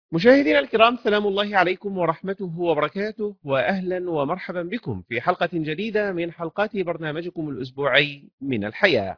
مشاهدينا الكرام سلام الله عليكم ورحمته وبركاته واهلا ومرحبا بكم في حلقه جديده من حلقات برنامجكم الاسبوعي من الحياه.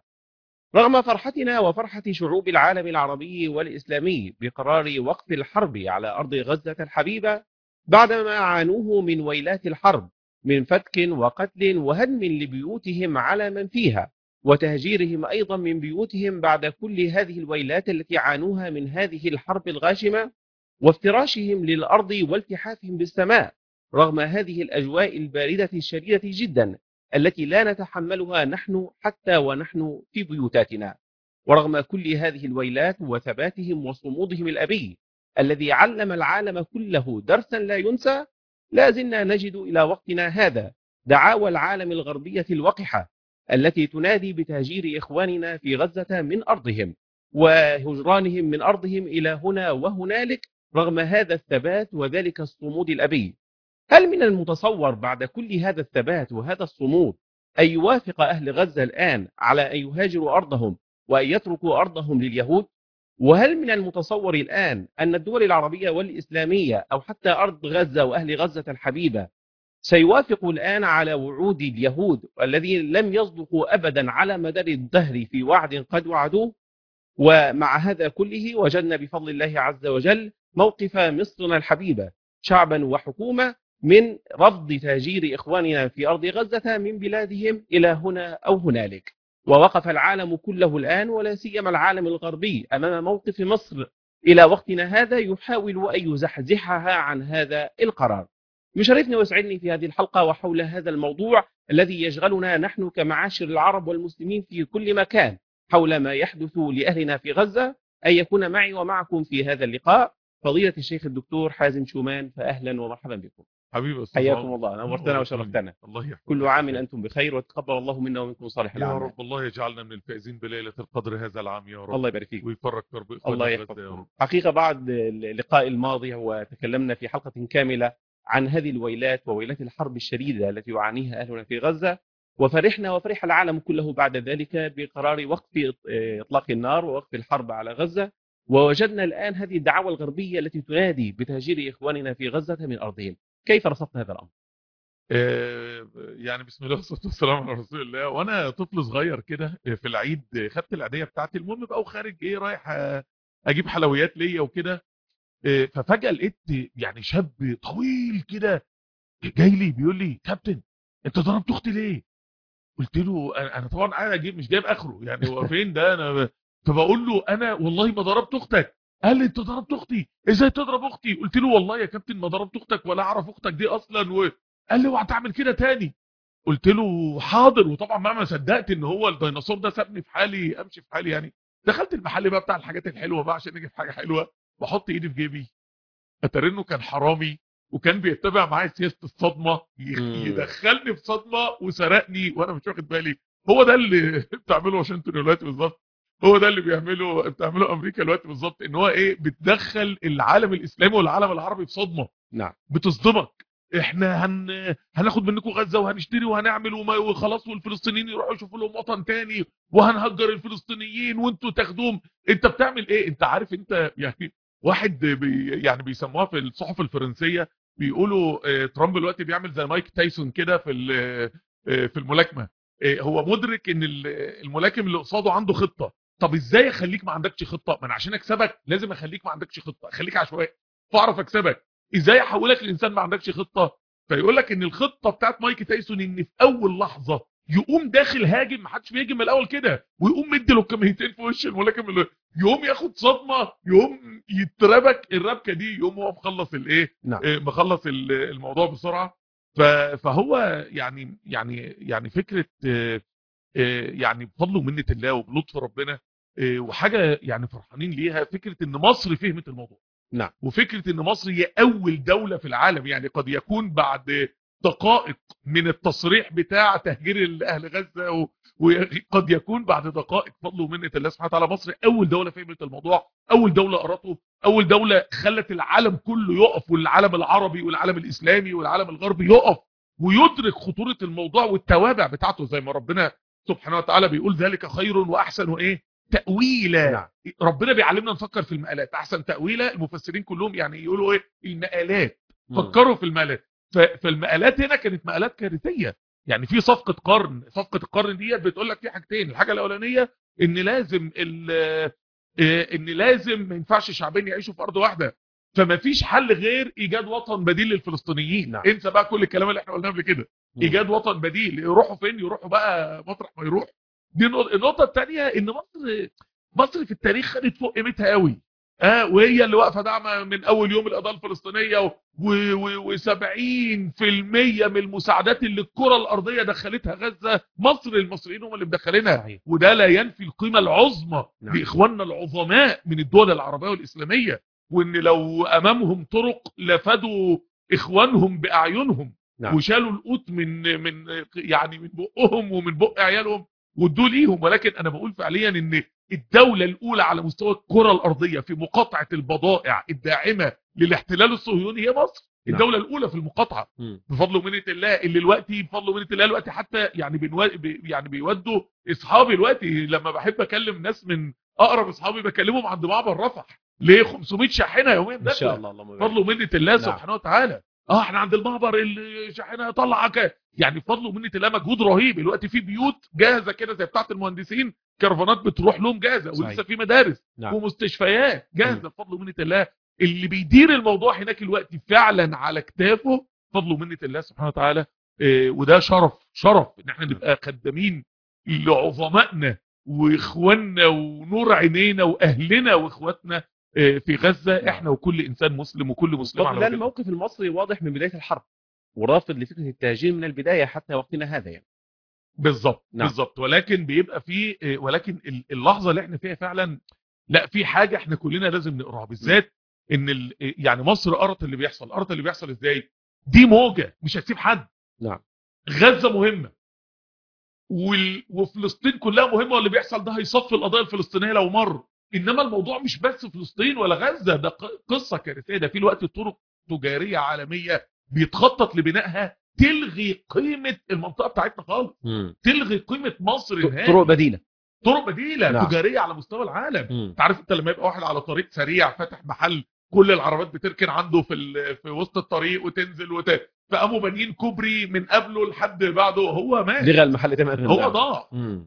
رغم فرحتنا وفرحه شعوب العالم العربي والاسلامي بقرار وقف الحرب على ارض غزه الحبيبه بعدما عانوه من ويلات الحرب من فتك وقتل وهدم لبيوتهم على من فيها وتهجيرهم ايضا من بيوتهم بعد كل هذه الويلات التي عانوها من هذه الحرب الغاشمه وافتراشهم للأرض والتحافهم بالسماء رغم هذه الأجواء الباردة الشديدة جدا التي لا نتحملها نحن حتى ونحن في بيوتاتنا ورغم كل هذه الويلات وثباتهم وصمودهم الأبي الذي علم العالم كله درسا لا ينسى لا زلنا نجد إلى وقتنا هذا دعاوى العالم الغربية الوقحة التي تنادي بتهجير إخواننا في غزة من أرضهم وهجرانهم من أرضهم إلى هنا وهنالك رغم هذا الثبات وذلك الصمود الأبي هل من المتصور بعد كل هذا الثبات وهذا الصمود أن يوافق أهل غزة الآن على أن يهاجروا أرضهم وأن يتركوا أرضهم لليهود وهل من المتصور الآن أن الدول العربية والإسلامية أو حتى أرض غزة وأهل غزة الحبيبة سيوافقوا الآن على وعود اليهود الذين لم يصدقوا أبدا على مدار الدهر في وعد قد وعدوه ومع هذا كله وجدنا بفضل الله عز وجل موقف مصرنا الحبيبة شعبا وحكومة من رفض تهجير إخواننا في أرض غزة من بلادهم إلى هنا أو هنالك ووقف العالم كله الآن ولا سيما العالم الغربي أمام موقف مصر إلى وقتنا هذا يحاول أن يزحزحها عن هذا القرار يشرفني ويسعدني في هذه الحلقة وحول هذا الموضوع الذي يشغلنا نحن كمعاشر العرب والمسلمين في كل مكان حول ما يحدث لأهلنا في غزة أن يكون معي ومعكم في هذا اللقاء فضيلة الشيخ الدكتور حازم شومان فأهلا ومرحبا بكم حبيبي استاذ حياكم عمر. الله نورتنا وشرفتنا الله يحفظك كل عام أنتم بخير وتقبل الله منا ومنكم صالح يا الأعمال رب الله يجعلنا من الفائزين بليلة القدر هذا العام يا رب الله يبارك فيك ويفرج كرب إخواننا الله في غزة يا يحفظكم رب حقيقة بعد اللقاء الماضي وتكلمنا في حلقة كاملة عن هذه الويلات وويلات الحرب الشديدة التي يعانيها أهلنا في غزة وفرحنا وفرح العالم كله بعد ذلك بقرار وقف إطلاق النار ووقف الحرب على غزة ووجدنا الآن هذه الدعاوى الغربية التي تنادي بتهجير إخواننا في غزة من أرضهم كيف رصدت هذا الأمر؟ آه، يعني بسم الله والصلاة والسلام على رسول الله وانا طفل صغير كده آه، في العيد آه، خدت العيدية بتاعتي المهم بقى وخارج ايه رايح آه، اجيب حلويات ليا وكده آه، ففجأة لقيت يعني شاب طويل كده جاي لي بيقول لي كابتن انت ضربت اختي ليه قلت له انا أنا طبعا قاعد اجيب مش جايب اخره يعني هو فين ده انا فبقول له انا والله ما ضربت اختك قال لي انت ضربت اختي ازاي تضرب اختي قلت له والله يا كابتن ما ضربت اختك ولا اعرف اختك دي اصلا و... قال لي اوعى تعمل كده تاني قلت له حاضر وطبعا ما ما صدقت ان هو الديناصور ده سابني في حالي امشي في حالي يعني دخلت المحل بقى بتاع الحاجات الحلوه بقى عشان اجيب حاجه حلوه واحط ايدي في جيبي اتاري انه كان حرامي وكان بيتبع معايا سياسه الصدمه ي- مم. يدخلني في صدمه وسرقني وانا مش واخد بالي هو ده اللي بتعمله واشنطن دلوقتي بالظبط هو ده اللي بيعمله بتعمله امريكا دلوقتي بالظبط ان هو ايه بتدخل العالم الاسلامي والعالم العربي في صدمه نعم بتصدمك احنا هن... هناخد منكم غزه وهنشتري وهنعمل وما... وخلاص والفلسطينيين يروحوا يشوفوا لهم وطن تاني وهنهجر الفلسطينيين وانتوا تاخدوهم انت بتعمل ايه انت عارف انت يعني واحد بي... يعني بيسموها في الصحف الفرنسيه بيقولوا اه ترامب دلوقتي بيعمل زي مايك تايسون كده في ال... اه في الملاكمه اه هو مدرك ان ال- الملاكم اللي قصاده عنده خطه طب ازاي اخليك ما عندكش خطه ما انا عشان اكسبك لازم اخليك ما عندكش خطه اخليك عشوائي فاعرف اكسبك ازاي احولك لانسان ما عندكش خطه فيقول لك ان الخطه بتاعت مايك تايسون ان في اول لحظه يقوم داخل هاجم ما حدش بيهاجم من الاول كده ويقوم مدي له كميتين في وش الملاكم اللي يقوم ياخد صدمه يقوم يتربك الربكه دي يقوم هو مخلص الايه نعم إيه، مخلص ال- الموضوع بسرعه ف- فهو يعني يعني يعني فكره آه، آه، يعني بفضل ومنه الله وبلطف ربنا آه، وحاجه يعني فرحانين ليها فكره ان مصر فهمت الموضوع نعم وفكره ان مصر هي اول دوله في العالم يعني قد يكون بعد دقائق من التصريح بتاع تهجير اهل غزه و- وقد يكون بعد دقائق فضل ومنه الله سبحانه وتعالى مصر اول دوله فهمت الموضوع اول دوله قرته اول دوله خلت العالم كله يقف والعالم العربي والعالم الاسلامي والعالم الغربي يقف ويدرك خطوره الموضوع والتوابع بتاعته زي ما ربنا سبحانه وتعالى بيقول ذلك خير واحسن وايه تاويله نعم ربنا بيعلمنا نفكر في المقالات احسن تاويله المفسرين كلهم يعني يقولوا ايه المقالات مم. فكروا في المقالات ف- فالمقالات هنا كانت مقالات كارثيه يعني في صفقه قرن صفقه القرن ديت بتقول لك في حاجتين الحاجه الاولانيه ان لازم ال- آه، ان لازم ما ينفعش شعبين يعيشوا في ارض واحده فما فيش حل غير ايجاد وطن بديل للفلسطينيين نعم. انسى بقى كل الكلام اللي احنا قلناه قبل كده مم. ايجاد وطن بديل يروحوا فين يروحوا بقى مطرح ما يروح دي النقطة- النقطه الثانيه ان مصر مصر في التاريخ خدت فوق قيمتها قوي اه وهي اللي واقفه داعمه من اول يوم القضيه الفلسطينيه و70% من المساعدات اللي الكره الارضيه دخلتها غزه مصر المصريين هم اللي مدخلينها صحيح وده لا ينفي القيمه العظمى نعم. لاخواننا العظماء من الدول العربيه والاسلاميه وان لو امامهم طرق لفدوا اخوانهم باعينهم نعم. وشالوا القوت من من يعني من بقهم ومن بق عيالهم وادوا ليهم ولكن انا بقول فعليا ان الدوله الاولى على مستوى الكره الارضيه في مقاطعه البضائع الداعمه للاحتلال الصهيوني هي مصر نعم. الدوله الاولى في المقاطعه مم. بفضل ومنه الله اللي دلوقتي بفضل ومنه الله دلوقتي حتى يعني بنو... بي- يعني بيودوا اصحابي دلوقتي لما بحب اكلم ناس من اقرب اصحابي بكلمهم عند معبر رفح ليه 500 شاحنه يوميا ان شاء داخله الله اللهم بارك. بفضل ومنه الله نعم. سبحانه وتعالى اه احنا عند المعبر الشاحنه طلع ك- يعني بفضل ومنه الله مجهود رهيب دلوقتي في بيوت جاهزه كده زي بتاعه المهندسين كرفانات بتروح لهم جاهزه صحيح. ولسه في مدارس نعم ومستشفيات جاهزه بفضل ومنه الله اللي بيدير الموضوع هناك الوقت فعلا على كتافه فضل ومنه الله سبحانه وتعالى آه، وده شرف شرف ان احنا نبقى خدامين لعظمائنا واخواننا ونور عينينا واهلنا واخواتنا آه، في غزه احنا وكل انسان مسلم وكل مسلم بفضل على الله وجه الموقف المصري واضح من بدايه الحرب ورافض لفكره التهجير من البدايه حتى وقتنا هذا يعني بالظبط نعم. بالظبط ولكن بيبقى في آه، ولكن ال- اللحظه اللي احنا فيها فعلا لا في حاجه احنا كلنا لازم نقراها بالذات ان ال- يعني مصر قرت اللي بيحصل قرت اللي بيحصل ازاي دي موجه مش هتسيب حد نعم غزه مهمه وال... وفلسطين كلها مهمه واللي بيحصل ده هيصفي القضيه الفلسطينيه لو مر انما الموضوع مش بس فلسطين ولا غزه ده ق- قصه كارثيه ده في الوقت طرق تجاريه عالميه بيتخطط لبنائها تلغي قيمه المنطقه بتاعتنا خالص مم. تلغي قيمه مصر نهائي طرق بديله طرق بديله نعم. تجاريه على مستوى العالم مم. انت عارف انت لما يبقى واحد على طريق سريع فاتح محل كل العربيات بتركن عنده في ال... في وسط الطريق وتنزل وت... فقاموا بانيين كوبري من قبله لحد بعده هو مات لغى المحل تماما هو نعم. ضاع مم.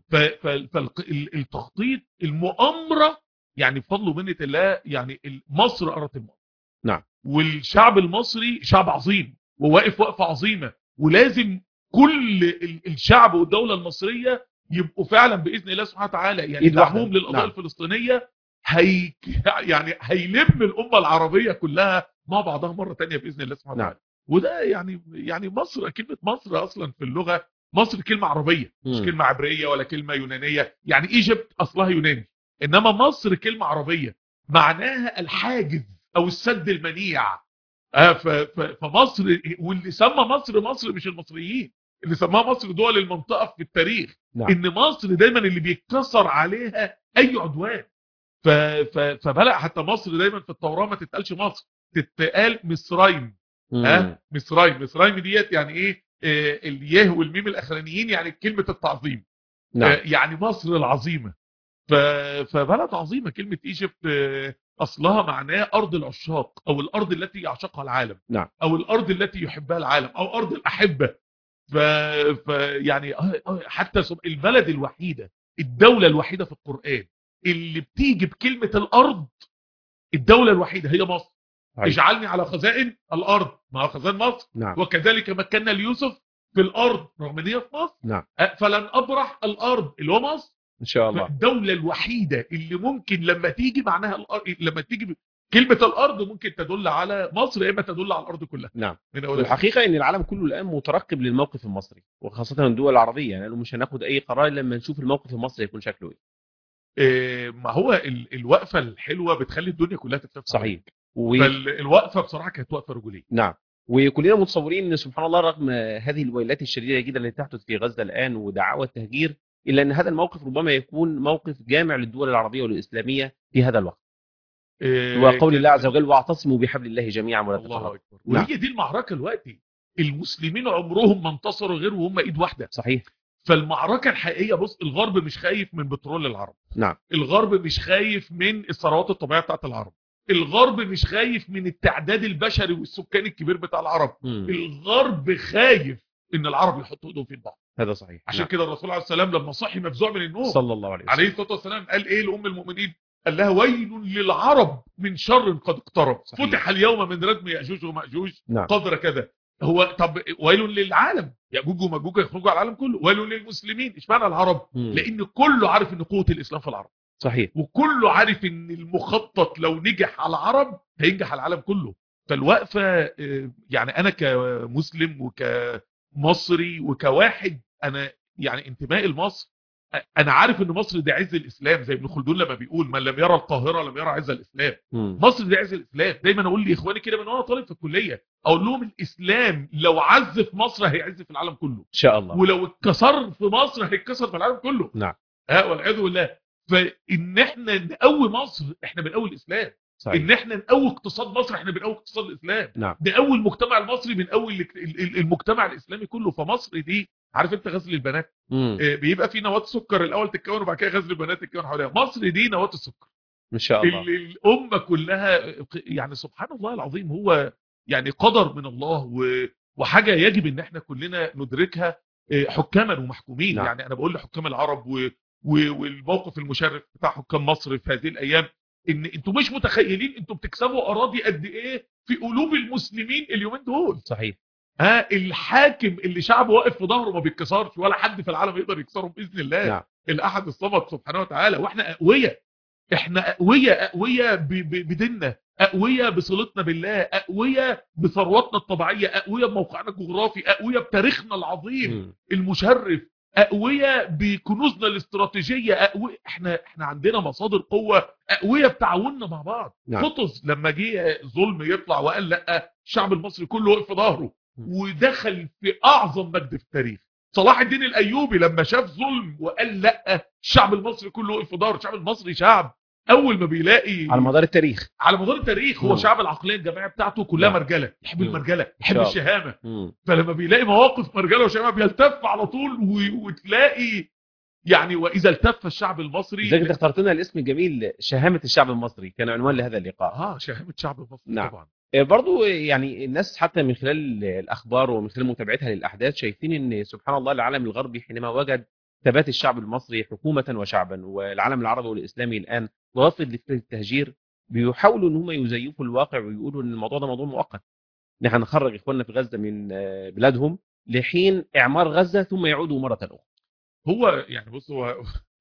فالتخطيط المؤامره يعني بفضل ومنه الله يعني ال- مصر قرت المؤامره نعم. والشعب المصري شعب عظيم وواقف وقفه عظيمه ولازم كل ال- الشعب والدوله المصريه يبقوا فعلا باذن الله سبحانه وتعالى يعني إيد واحدة. دعمهم للقضيه نعم. الفلسطينيه هي يعني هيلم الامه العربيه كلها مع بعضها مره تانية باذن الله سبحانه نعم. وتعالى وده يعني يعني مصر كلمه مصر اصلا في اللغه مصر كلمه عربيه مش مم. كلمه عبريه ولا كلمه يونانيه يعني ايجيبت اصلها يوناني انما مصر كلمه عربيه معناها الحاجز او السد المنيع آه ف- ف- فمصر واللي سمى مصر مصر مش المصريين اللي سماها مصر دول المنطقه في التاريخ نعم. ان مصر دايما اللي بيتكسر عليها اي عدوان ف- ف- فبلا حتى مصر دايما في التوراه ما تتقالش مصر تتقال مصرين مم. ها مصرايم مصرايم ديت يعني ايه آه، الياه والميم الاخرانيين يعني كلمه التعظيم نعم آه، يعني مصر العظيمه ف... فبلد عظيمه كلمه ايجيبت آه، اصلها معناه ارض العشاق او الارض التي يعشقها العالم نعم. او الارض التي يحبها العالم او ارض الاحبه ف... ف... يعني آه، آه، حتى سب- البلد الوحيده الدوله الوحيده في القران اللي بتيجي بكلمه الارض الدوله الوحيده هي مصر صحيح. اجعلني على خزائن الارض مع خزائن مصر نعم وكذلك مكنا ليوسف في الارض رغم ان هي في مصر نعم أه، فلن ابرح الارض اللي هو مصر ان شاء الله الدوله الوحيده اللي ممكن لما تيجي معناها الارض لما تيجي ب- كلمه الارض ممكن تدل على مصر يا اما تدل على الارض كلها نعم من اول والحقيقه ان العالم كله الان مترقب للموقف المصري وخاصه الدول العربيه يعني قالوا مش هناخد اي قرار إلا لما نشوف الموقف المصري يكون شكله ايه إيه ما هو ال- الوقفه الحلوه بتخلي الدنيا كلها تتفق صحيح و... فالوقفه بصراحه كانت وقفه رجوليه نعم وكلنا متصورين ان سبحان الله رغم هذه الويلات الشديده جدا التي تحدث في غزه الان ودعاوى التهجير الا ان هذا الموقف ربما يكون موقف جامع للدول العربيه والاسلاميه في هذا الوقت إيه وقول كان- الله عز وجل واعتصموا بحبل الله جميعا ولا الله تفرقوا اكبر نعم. وهي دي المعركه دلوقتي المسلمين عمرهم ما انتصروا غير وهم ايد واحده صحيح فالمعركه الحقيقيه بص الغرب مش خايف من بترول العرب نعم الغرب مش خايف من الثروات الطبيعيه بتاعت العرب الغرب مش خايف من التعداد البشري والسكاني الكبير بتاع العرب مم. الغرب خايف ان العرب يحطوا ايدهم في بعض هذا صحيح عشان نعم. كده الرسول عليه السلام لما صحي مفزوع من النوم صلى الله عليه وسلم عليه الصلاه والسلام قال ايه لام المؤمنين قال لها ويل للعرب من شر قد اقترب صحيح. فتح اليوم من ردم ياجوج وماجوج نعم قدر كذا هو طب ويل للعالم ياجوج وماجوج يخرجوا على العالم كله ويل للمسلمين اشمعنى العرب مم. لان كله عارف ان قوه الاسلام في العرب صحيح وكله عارف ان المخطط لو نجح على العرب هينجح على العالم كله فالوقفه آه، يعني انا كمسلم وكمصري وكواحد انا يعني انتمائي لمصر آه، انا عارف ان مصر دي عز الاسلام زي ابن خلدون لما بيقول من لم يرى القاهره لم يرى عز الاسلام مم. مصر دي عز الاسلام دايما اقول لاخواني كده من وانا طالب في الكليه اقول لهم الاسلام لو عز في مصر هيعز في العالم كله ان شاء الله ولو اتكسر في مصر هيتكسر في العالم كله نعم ها والعياذ بالله فان احنا نقوي مصر احنا بنقوي الاسلام صحيح ان احنا نقوي اقتصاد مصر احنا بنقوي اقتصاد الاسلام نعم نقوي المجتمع المصري بنقوي ال- ال- ال- المجتمع الاسلامي كله فمصر دي عارف انت غزل البنات مم. آه، بيبقى في نواه سكر الاول تتكون وبعد كده غزل البنات تتكون حواليها مصر دي نواه السكر ان شاء الله ال- الامه كلها آه، يعني سبحان الله العظيم هو يعني قدر من الله و- وحاجه يجب ان احنا كلنا ندركها آه، حكاما ومحكومين نعم. يعني انا بقول لحكام العرب و و- والموقف المشرف بتاع حكام مصر في هذه الايام ان انتوا مش متخيلين انتوا بتكسبوا اراضي قد ايه في قلوب المسلمين اليومين دول صحيح ها الحاكم اللي شعبه واقف في ظهره ما بيتكسرش ولا حد في العالم يقدر يكسره باذن الله نعم الاحد الصمد سبحانه وتعالى واحنا اقوياء احنا اقوياء اقوياء ب- ب- بديننا اقوياء بصلتنا بالله اقوياء بثرواتنا الطبيعيه اقوياء بموقعنا الجغرافي اقوياء بتاريخنا العظيم مم. المشرف اقوياء بكنوزنا الاستراتيجيه اقوياء احنا احنا عندنا مصادر قوه اقوياء بتعاوننا مع بعض نعم. قطز لما جه ظلم يطلع وقال لا الشعب المصري كله وقف في ظهره م. ودخل في اعظم مجد في التاريخ صلاح الدين الايوبي لما شاف ظلم وقال لا الشعب المصري كله وقف في ظهره الشعب المصري شعب اول ما بيلاقي على مدار التاريخ على مدار التاريخ هو مم. شعب العقليه الجماعيه بتاعته كلها نعم. مرجله يحب مم. المرجله يحب شاء الله. الشهامه مم. فلما بيلاقي مواقف مرجله وشهامه بيلتف على طول و... وتلاقي يعني واذا التف الشعب المصري لذلك انت اخترت لنا الاسم الجميل شهامه الشعب المصري كان عنوان لهذا اللقاء اه شهامه شعب المصري نعم. طبعا آه، برضو يعني الناس حتى من خلال الاخبار ومن خلال متابعتها للاحداث شايفين ان سبحان الله العالم الغربي حينما وجد ثبات الشعب المصري حكومه وشعبا والعالم العربي والاسلامي الان رافض لفكره التهجير بيحاولوا ان هم يزيفوا الواقع ويقولوا ان الموضوع ده موضوع مؤقت نحن نخرج اخواننا في غزه من آه، بلادهم لحين اعمار غزه ثم يعودوا مره اخرى هو يعني بص هو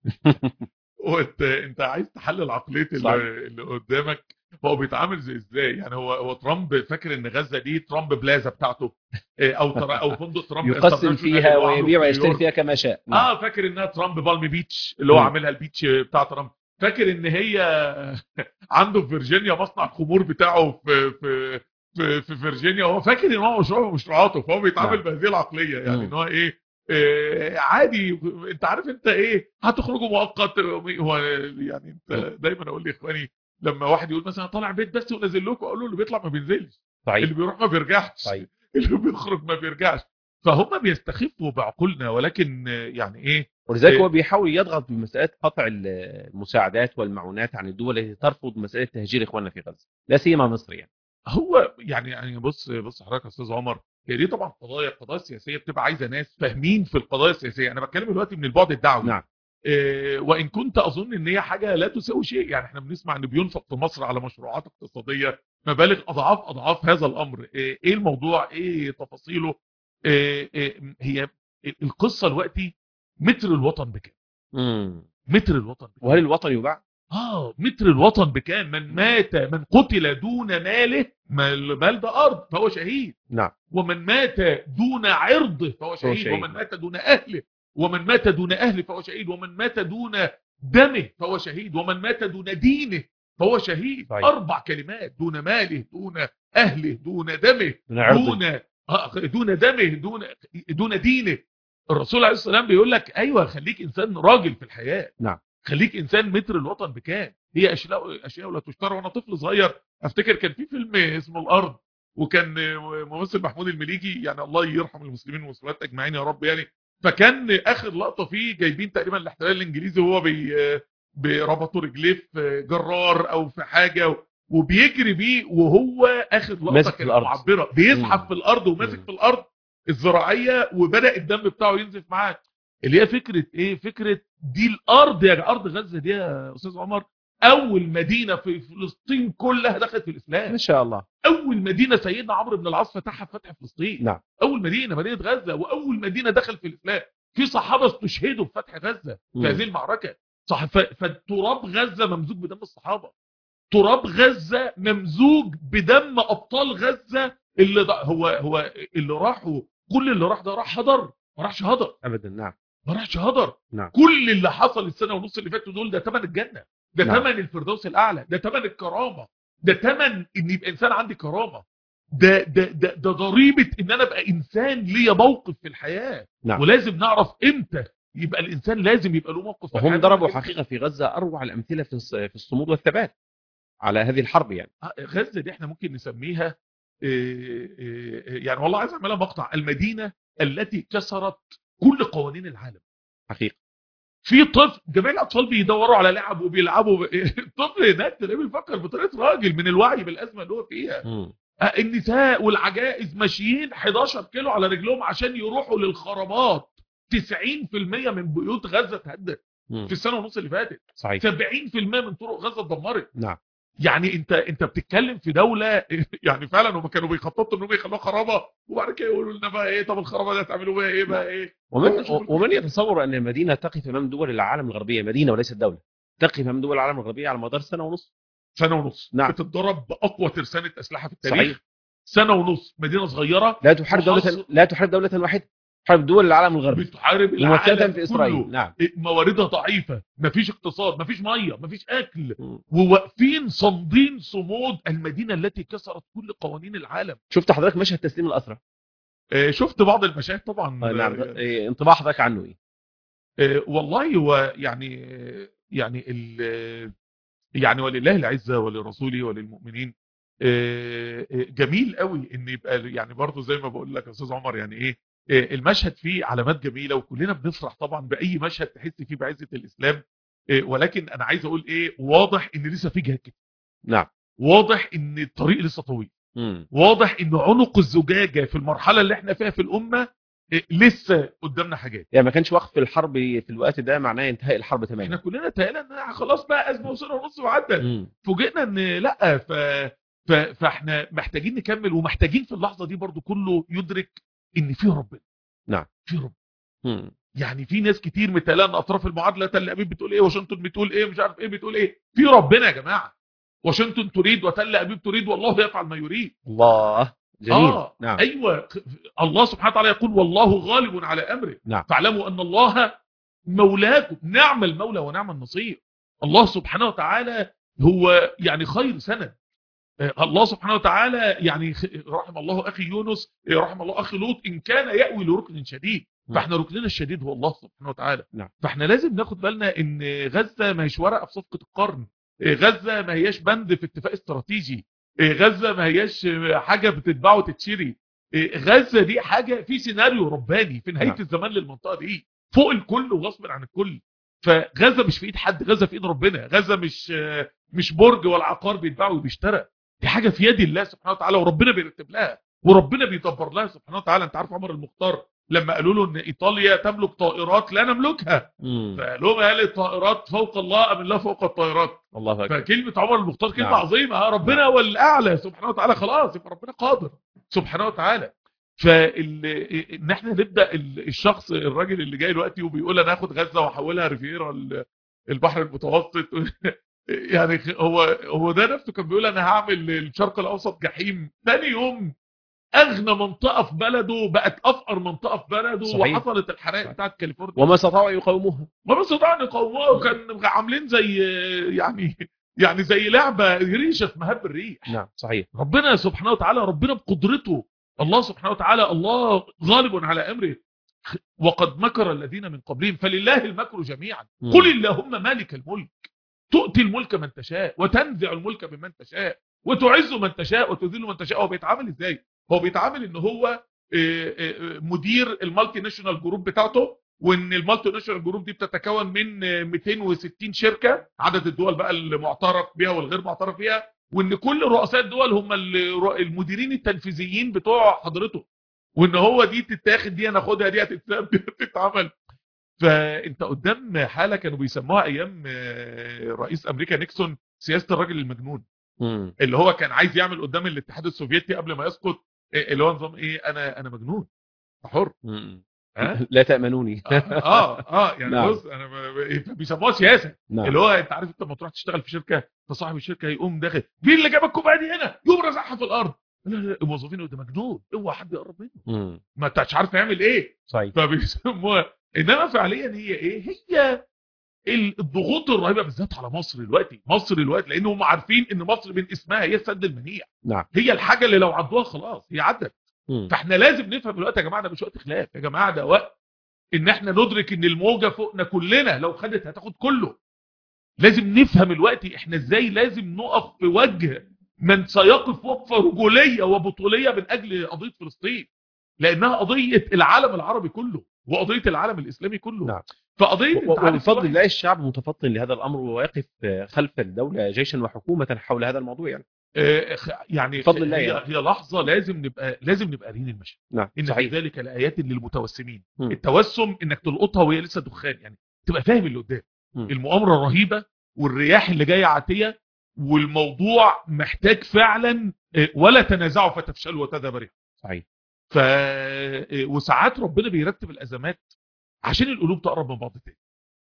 هو انت انت عايز تحلل عقليه صح. اللي, اللي قدامك هو بيتعامل زي ازاي يعني هو هو ترامب فاكر ان غزه دي ترامب بلازا بتاعته إيه، او ترا او فندق ترامب يقسم انترناشونال فيها اللي هو عامله ويبيع في ويشتري نيويورك. فيها كما شاء نعم. اه فاكر انها ترامب بالمي بيتش اللي هو مم. عاملها البيتش بتاع ترامب فاكر ان هي عنده في فيرجينيا مصنع الخمور بتاعه في في في, في فيرجينيا هو فاكر ان هو مشروع من مشروعاته فهو بيتعامل نعم. بهذه العقليه يعني مم. ان هو ايه آه، عادي انت عارف انت ايه هتخرجوا مؤقت هو يعني انت دايما اقول لاخواني لما واحد يقول مثلا طالع بيت بس ونازل لكم اقول له اللي بيطلع ما بينزلش صحيح اللي بيروح ما بيرجعش صحيح اللي بيخرج ما بيرجعش فهم بيستخفوا بعقولنا ولكن آه، يعني ايه ولذلك إيه. هو بيحاول يضغط بمساله قطع المساعدات والمعونات عن الدول التي ترفض مساله تهجير اخواننا في غزه لا سيما مصر يعني هو يعني يعني بص بص حضرتك يا استاذ عمر هي دي طبعا قضايا القضايا السياسيه بتبقى عايزه ناس فاهمين في القضايا السياسيه انا بتكلم دلوقتي من البعد الدعوي نعم إيه وان كنت اظن ان هي حاجه لا تساوي شيء يعني احنا بنسمع ان بينفق في مصر على مشروعات اقتصاديه مبالغ اضعاف اضعاف هذا الامر ايه إيه الموضوع ايه تفاصيله إيه إيه هي القصه دلوقتي متر الوطن بكام امم متر الوطن بكام وهل الوطن يباع؟ اه متر الوطن بكام من مات من قتل دون ماله ما المال ده ارض فهو شهيد نعم ومن مات دون عرضه فهو شهيد, شهيد. ومن مات دون اهله ومن مات دون اهله فهو شهيد ومن مات دون دمه فهو شهيد ومن مات دون دينه فهو شهيد طيب. اربع كلمات دون ماله دون اهله دون دمه من عرض دون آه، دون دمه دون دون دينه الرسول عليه السلام بيقول لك ايوه خليك انسان راجل في الحياه نعم. خليك انسان متر الوطن بكام هي اشياء اشياء لا تشترى وانا طفل صغير افتكر كان في فيلم اسمه الارض وكان ممثل محمود المليجي يعني الله يرحم المسلمين والمسلمات اجمعين يا رب يعني فكان اخر لقطه فيه جايبين تقريبا الاحتلال الانجليزي وهو بي بربطوا رجليه في جرار او في حاجه وبيجري بيه وهو اخر لقطه ماسك في كانت الأرض. معبره بيزحف مم. في الارض وماسك مم. في الارض الزراعيه وبدا الدم بتاعه ينزف معاه اللي هي فكره ايه فكره دي الارض يا ارض غزه دي يا استاذ عمر اول مدينه في فلسطين كلها دخلت في الاسلام ما شاء الله اول مدينه سيدنا عمرو بن العاص فتحها في فتح فلسطين نعم اول مدينه مدينه غزه واول مدينه دخل في الاسلام في صحابه استشهدوا في فتح غزه مم. في هذه المعركه صح ف- فالتراب غزه ممزوج بدم الصحابه تراب غزه ممزوج بدم ابطال غزه اللي ض- هو هو اللي راحوا كل اللي راح ده راح هدر ما راحش هدر ابدا نعم ما راحش هدر نعم. كل اللي حصل السنه ونص اللي فاتوا دول ده ثمن الجنه ده نعم. ثمن الفردوس الاعلى ده ثمن الكرامه ده ثمن ان يبقى انسان عندي كرامه ده ده ده ده ضريبه ان انا ابقى انسان ليا موقف في الحياه نعم. ولازم نعرف امتى يبقى الانسان لازم يبقى له موقف في وهم الحياة. ضربوا حقيقه في غزه اروع الامثله في الص- في الصمود والثبات على هذه الحرب يعني آه، غزه دي احنا ممكن نسميها إيه، إيه، يعني والله عايز اعملها مقطع المدينه التي كسرت كل قوانين العالم حقيقه في طفل جميع الاطفال بيدوروا على لعب وبيلعبوا ب... الطفل هناك تلاقيه بيفكر بطريقه راجل من الوعي بالازمه اللي هو فيها مم. آه، النساء والعجائز ماشيين 11 كيلو على رجلهم عشان يروحوا للخرابات 90% من بيوت غزه اتهدت مم. في السنه ونص اللي فاتت صحيح 70% من طرق غزه اتدمرت نعم يعني انت انت بتتكلم في دوله يعني فعلا هم كانوا بيخططوا انهم يخلوها خرابه وبعد كده يقولوا لنا بقى ايه طب الخرابه دي هتعملوا بيها ايه بقى ايه ومن هو شوف ومن يتصور ان المدينه تقف امام دول العالم الغربيه مدينه وليست دوله تقف امام دول العالم الغربيه على مدار سنه ونص سنه ونص نعم. بتتضرب باقوى ترسانه اسلحه في التاريخ صحيح سنه ونص مدينه صغيره لا تحارب دوله وحصر. لا تحارب دوله واحده تحارب دول العالم الغربي بتحارب ممثله العالم في اسرائيل كله. نعم مواردها ضعيفه مفيش اقتصاد مفيش ميه مفيش اكل مم. وواقفين صامدين صمود المدينه التي كسرت كل قوانين العالم شفت حضرتك مشهد تسليم الاسرى آه، شفت بعض المشاهد طبعا آه، نعم آه، إيه، انطباع حضرتك عنه ايه آه، والله هو يعني آه، يعني ال يعني ولله العزه ولرسوله وللمؤمنين آه، آه، جميل قوي ان يبقى يعني برضه زي ما بقول لك يا استاذ عمر يعني ايه آه، المشهد فيه علامات جميله وكلنا بنفرح طبعا باي مشهد تحس فيه بعزه الاسلام آه، ولكن انا عايز اقول ايه واضح ان لسه في جهاد كتير نعم واضح ان الطريق لسه طويل مم. واضح ان عنق الزجاجه في المرحله اللي احنا فيها في الامه آه، لسه قدامنا حاجات يعني ما كانش وقف الحرب في الوقت ده معناه انتهاء الحرب احنا تماما كلنا تهيأنا ان خلاص بقى ازمه وسنه ونص وعدت مم. فوجئنا ان لا ف... ف... فاحنا محتاجين نكمل ومحتاجين في اللحظه دي برضو كله يدرك ان في ربنا نعم. في رب مم. يعني في ناس كتير متهيألها ان اطراف المعادله تل ابيب بتقول ايه واشنطن بتقول ايه مش عارف ايه بتقول ايه في ربنا يا جماعه واشنطن تريد وتل ابيب تريد والله يفعل ما يريد الله جميل آه. نعم ايوه الله سبحانه وتعالى يقول والله غالب على امره نعم فاعلموا ان الله مولاكم نعم المولى ونعم النصير الله سبحانه وتعالى هو يعني خير سند آه، الله سبحانه وتعالى يعني خ- رحم الله اخي يونس آه، رحم الله اخي لوط ان كان يأوي لركن شديد نعم. فاحنا ركننا الشديد هو الله سبحانه وتعالى نعم. فاحنا لازم ناخد بالنا ان غزه ما هيش ورقه في صفقه القرن آه، غزه ما هياش بند في اتفاق استراتيجي آه، غزه ما هياش آه، حاجه بتتباع وتتشري آه، غزه دي حاجه في سيناريو رباني في نهايه نعم. الزمان للمنطقه دي فوق الكل وغصب عن الكل فغزه مش في ايد حد غزه في ايد ربنا غزه مش آه، مش برج ولا عقار بيتباع وبيشترى دي حاجه في يد الله سبحانه وتعالى وربنا بيرتب لها وربنا بيدبر لها سبحانه وتعالى انت عارف عمر المختار لما قالوا له ان ايطاليا تملك طائرات لا نملكها مم. فقال لهم هل الطائرات فوق الله ام الله فوق الطائرات الله اكبر فكلمه عمر المختار كلمه نعم. عظيمه آه، ربنا هو الاعلى سبحانه وتعالى خلاص يبقى ربنا قادر سبحانه وتعالى فال ان احنا نبدا ال- الشخص الراجل اللي جاي دلوقتي وبيقول انا هاخد غزه واحولها ريفيرا ال- البحر المتوسط يعني هو هو ده نفسه كان بيقول انا هعمل الشرق الاوسط جحيم ثاني يوم اغنى منطقه في بلده بقت افقر منطقه في بلده صحيح. وحصلت الحرائق صحيح. بتاعت كاليفورنيا وما استطاعوا ان يقاوموها ما استطاعوا ان يقاوموها وكان عاملين زي يعني يعني زي لعبه ريشه في مهب الريح نعم صحيح ربنا سبحانه وتعالى ربنا بقدرته الله سبحانه وتعالى الله غالب على امره وقد مكر الذين من قبلهم فلله المكر جميعا مم. قل اللهم مالك الملك تؤتي الملك من تشاء وتنزع الملك ممن تشاء وتعز من تشاء وتذل من تشاء هو بيتعامل ازاي هو بيتعامل ان هو آه، آه، مدير المالتي ناشونال جروب بتاعته وان المالتي ناشونال جروب دي بتتكون من آه، 260 شركه عدد الدول بقى المعترف بها والغير معترف بها وان كل رؤساء الدول هم ال- المديرين التنفيذيين بتوع حضرته وان هو دي تتاخد دي انا اخدها دي هتتساب دي هتتعمل فانت قدام حاله كانوا بيسموها ايام آه، رئيس امريكا نيكسون سياسه الراجل المجنون مم. اللي هو كان عايز يعمل قدام الاتحاد السوفيتي قبل ما يسقط آه، اللي هو نظام ايه انا انا مجنون حر مم. ها لا تأمنوني اه اه, آه يعني نعم. بص انا ب- ب- بيسموها سياسه اللي نعم هو انت عارف انت لما تروح تشتغل في شركه فصاحب الشركه يقوم داخل مين اللي جاب الكوبايه دي هنا يقوم رازعها في الارض لا لا الموظفين ده مجنون اوعى حد يقرب منه مم. ما انتش عارف يعمل ايه صحيح فبيسموها انما فعليا هي ايه هي ال- الضغوط الرهيبه بالذات على مصر دلوقتي مصر دلوقتي لان هم عارفين ان مصر من اسمها هي السد المنيع نعم هي الحاجه اللي لو عدوها خلاص هي عدت مم. فاحنا لازم نفهم الوقت يا جماعه ده مش وقت خلاف يا جماعه ده وقت ان احنا ندرك ان الموجه فوقنا كلنا لو خدت هتاخد كله لازم نفهم الوقت احنا ازاي لازم نقف في وجه من سيقف وقفه رجوليه وبطوليه من اجل قضيه فلسطين لانها قضيه العالم العربي كله وقضيه العالم الاسلامي كله نعم. فقضيه و- انت عارف وبفضل الواحد- الله الشعب متفطن لهذا الامر وواقف خلف الدوله جيشا وحكومه حول هذا الموضوع يعني آه، خ- يعني بفضل الله هي, يعني. هي لحظه لازم نبقى لازم نبقى قارين المشهد نعم ان في صحيح ذلك لايات للمتوسمين مم. التوسم انك تلقطها وهي لسه دخان يعني تبقى فاهم اللي قدام مم. المؤامره الرهيبه والرياح اللي جايه عاتيه والموضوع محتاج فعلا آه، ولا تنازعوا فتفشلوا وتذهب ريحكم صحيح ف آه، وساعات ربنا بيرتب الازمات عشان القلوب تقرب من بعض تاني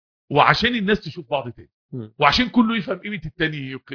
وعشان الناس تشوف بعض تاني مم. وعشان كله يفهم قيمه التاني يق-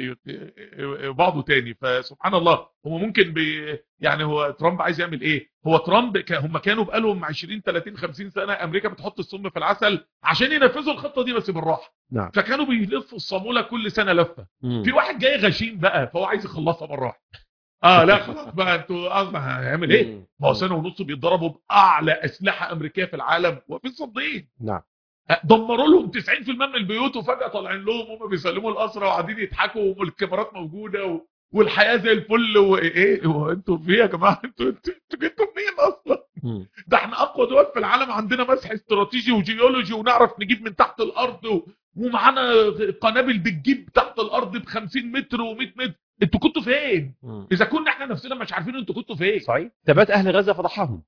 يق- بعضه تاني فسبحان الله هو ممكن بي يعني هو ترامب عايز يعمل ايه هو ترامب ك- هم كانوا بقالهم 20 30 50 سنه امريكا بتحط السم في العسل عشان ينفذوا الخطه دي بس بالراحه نعم فكانوا بيلفوا الصاموله كل سنه لفه مم. في واحد جاي غشيم بقى فهو عايز يخلصها مره واحده اه لا خلاص بقى انتوا اصلا هيعمل ايه مم. ما هو سنه ونص بيتضربوا باعلى اسلحه امريكيه في العالم وفي صدين نعم دمروا لهم 90% من البيوت وفجاه طالعين لهم هم بيسلموا الاسرى وقاعدين يضحكوا والكاميرات موجوده و... والحياه زي الفل وايه هو انتوا في إيه يا جماعه انتوا انتوا انتوا جيتوا منين اصلا مم. ده احنا اقوى دول في العالم عندنا مسح استراتيجي وجيولوجي ونعرف نجيب من تحت الارض و... ومعانا قنابل بتجيب تحت الارض ب 50 متر و100 متر انتوا كنتوا فين مم. اذا كنا احنا نفسنا مش عارفين انتوا كنتوا فين صحيح ثبات اهل غزه فضحهم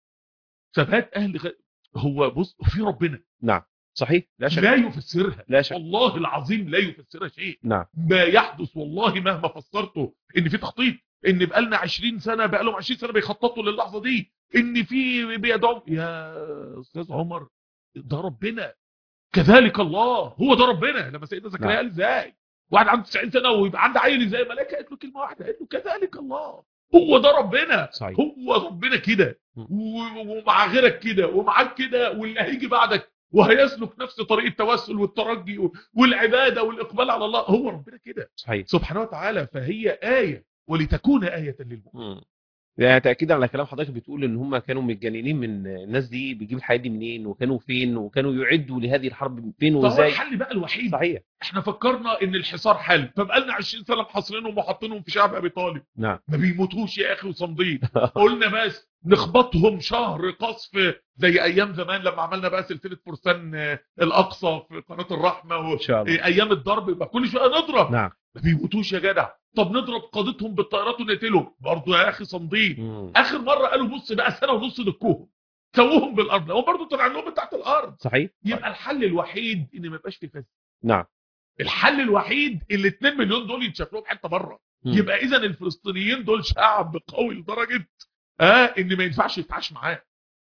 ثبات اهل غ... هو بص في ربنا نعم صحيح لا شك لا يفسرها لا شك والله العظيم لا يفسرها شيء نعم ما يحدث والله مهما فسرته ان في تخطيط ان بقالنا 20 سنه بقالهم 20 سنه بيخططوا للحظه دي ان في بيدعوا يا استاذ عمر ده ربنا كذلك الله هو ده ربنا لما سيدنا زكريا نعم. قال ازاي واحد عنده 90 سنه ويبقى عنده عيل ازاي ملائكه قالت له كلمه واحده قالت له كذلك الله هو ده ربنا صحيح هو ربنا كده م. و- ومع غيرك كده ومعاك كده واللي هيجي بعدك وهيسلك نفس طريق التوسل والترجي و- والعباده والاقبال على الله هو ربنا كده صحيح سبحانه وتعالى فهي آية ولتكون آية للمؤمنين مم. يعني تاكيدا على كلام حضرتك بتقول ان هم كانوا متجننين من الناس دي بيجيب الحياه دي منين وكانوا فين وكانوا يعدوا لهذه الحرب فين فهو وازاي الحل بقى الوحيد صحيح احنا فكرنا ان الحصار حل فبقالنا 20 سنه محاصرينهم وحاطينهم في شعب ابي طالب نعم ما بيموتوش يا اخي وصامدين قلنا بس نخبطهم شهر قصف زي ايام زمان لما عملنا بقى سلسله فرسان آه، الاقصى في قناه الرحمه و... ان شاء الله آه، ايام الضرب يبقى كل شويه نضرب نعم ما بيموتوش يا جدع طب نضرب قادتهم بالطيارات ونقتلهم برضه يا اخي صامدين مم. اخر مره قالوا بص بقى سنه ونص دكوهم سووهم بالارض هو برضه طلع لهم من تحت الارض صحيح يبقى الحل الوحيد ان ما يبقاش في فساد نعم الحل الوحيد ال 2 مليون دول يتشاف لهم حته بره مم. يبقى اذا الفلسطينيين دول شعب قوي لدرجه اه ان ما ينفعش يتعاش معاه